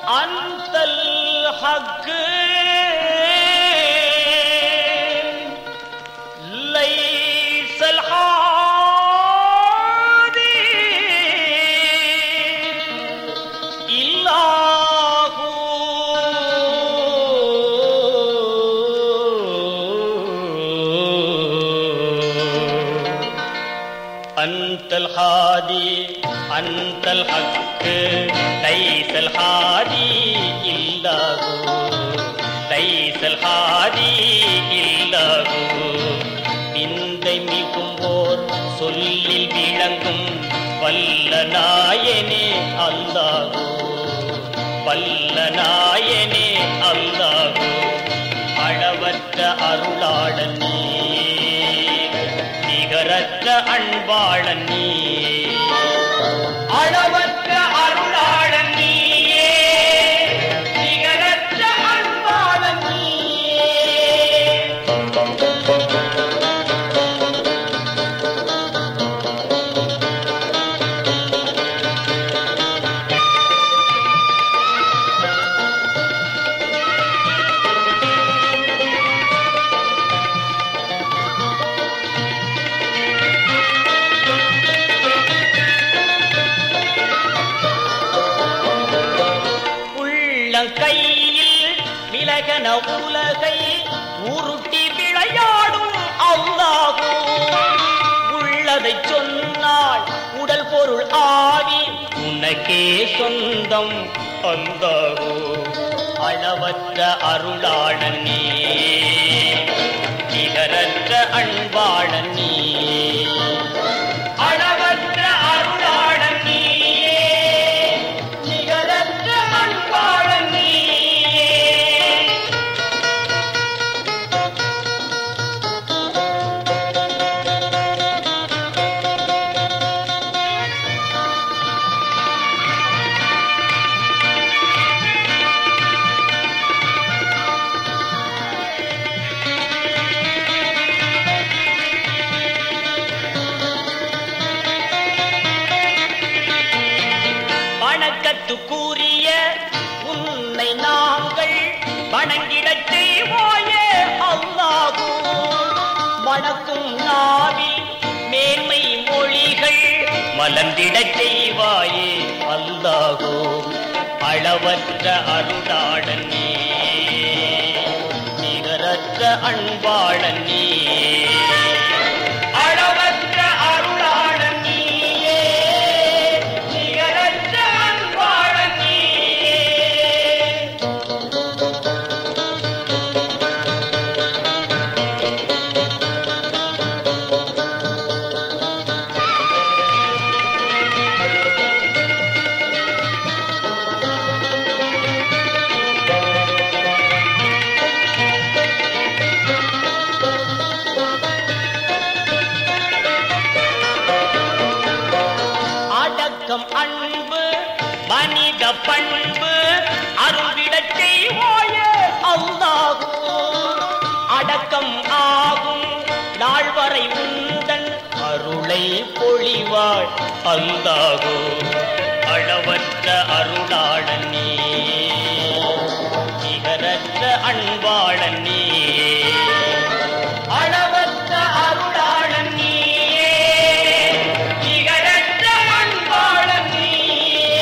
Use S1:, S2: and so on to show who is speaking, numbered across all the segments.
S1: أنت الحق ليس الحادي إلا هو أنت الحادي أنت الحق ليس الحادي إلا هو ليس الحادي إلا هو விந்தை மிகும் ஓர் சொல்லில் விளங்கும் வல்ல நாயனே அல்லாஹோ வல்ல நாயனே அல்லாஹோ அளவற்ற அருளாளன் நீ நிகரற்ற அன்பாளன் நீ அளவற்ற அருளாளன் நீயே நிகரற்ற அன்பாளன் நீயே உள்ளங்கையில் விலகன உலகை உருட்டி விளையாடும் அல்லாஹோ உள்ளதை சொன்னால் உடல் பொருள் ஆவி உனக்கே சொந்தம் அந்தாகோ அளவற்ற அருளாளன் நீ நிகரற்ற அன்பாளன் நீ அளவற்ற அருளாளன் நீயே நிகரற்ற அன்பாளன் நீயே வணக்கத்துக்குரிய உன்னை நாங்கள் வணங்கிடச் செய்வோயே அல்லாஹூ வணக்கும் நாவி மேன்மை மொழிகள் மலர்ந்திடச் செய்வாயே அல்லாஹூ அளவற்ற அருளாளன் நீ நிகரற்ற அன்பாளன் நீ அளவற்ற அருளாளன் நீயே நிகரற்ற அன்பாளன் நீயே அடக்கம் அன்பு மனித பண்பு அருள்விடச் செய்வோயே அல்லாஹூ அடக்கம் ஆகும் நாள் வரை உந்தன் அருளை பொழிவாய் அல்லாஹூ அளவற்ற அருளாளன் நீ நிகரற்ற அன்பாளன் நீ அளவற்ற அருளாளன் நீயே நிகரற்ற அன்பாளன் நீயே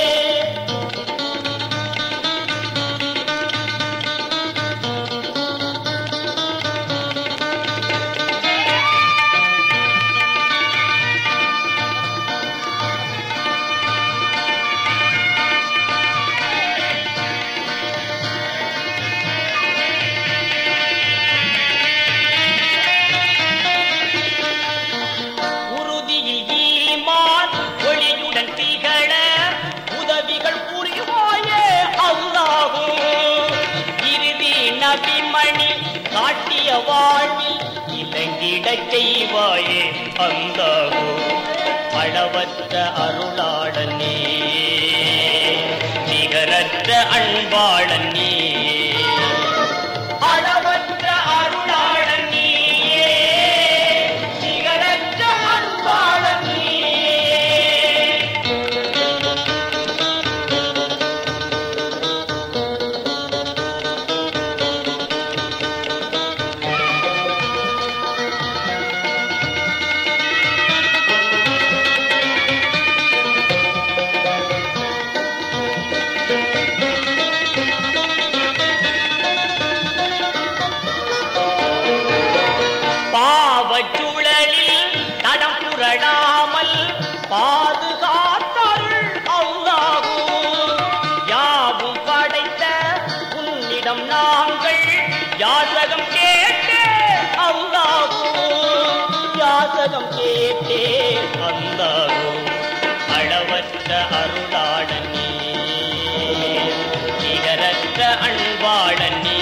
S1: உறுதியில் ஈமான் ஒளியுடன் திகழ உதவிகள் புரிவாயே அல்லாஹூ இறுதி நபிமணி காட்டிய வாழ்வில் இலங்கிடச் செய்வாயே அந்தாகோ அளவற்ற அருளாளன் நீ நிகரற்ற அன்பாளன் நீ அளவற்ற அருளாளன் நீயே நிகரற்ற அன்பாளன் நீயே யாசகம் கேட்டே அல்லாகும் யாசகம் கேட்டே அல்லாகும் அளவற்ற அருளாளன் நீ நிகரற்ற அன்பாளன் நீ